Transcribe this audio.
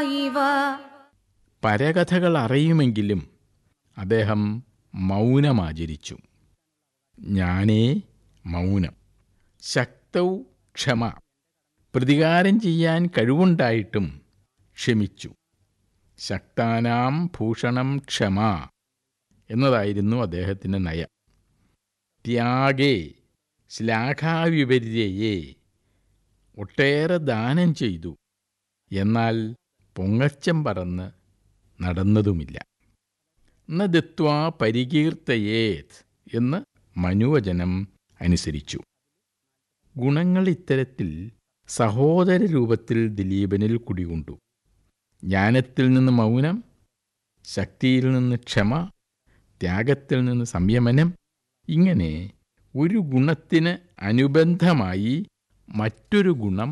ഇവ പരകഥകൾ അറിയുമെങ്കിലും അദ്ദേഹം മൗനമാചരിച്ചു ഞാനേ മൗനം ശക്തൗ ക്ഷമ പ്രതികാരം ചെയ്യാൻ കഴിവുണ്ടായിട്ടും ക്ഷമിച്ചു ശക്താനാം ഭൂഷണം ക്ഷമ എന്നതായിരുന്നു അദ്ദേഹത്തിൻ്റെ നയം ത്യാഗേ ശ്ലാഘാവിപര്യയെ ഒട്ടേറെ ദാനം ചെയ്തു എന്നാൽ പൊങ്ങച്ചം പറന്ന് നടന്നതുമില്ല ന ദത്വാ പരികീർത്തയേത് എന്ന് മനുവചനം അനുസരിച്ചു ഗുണങ്ങൾ ഇത്തരത്തിൽ സഹോദര രൂപത്തിൽ ദിലീപനിൽ കുടികൊണ്ടു ജ്ഞാനത്തിൽ നിന്ന് മൗനം ശക്തിയിൽ നിന്ന് ക്ഷമ ത്യാഗത്തിൽ നിന്ന് സംയമനം ഇങ്ങനെ ഒരു ഗുണത്തിന് അനുബന്ധമായി മറ്റൊരു ഗുണം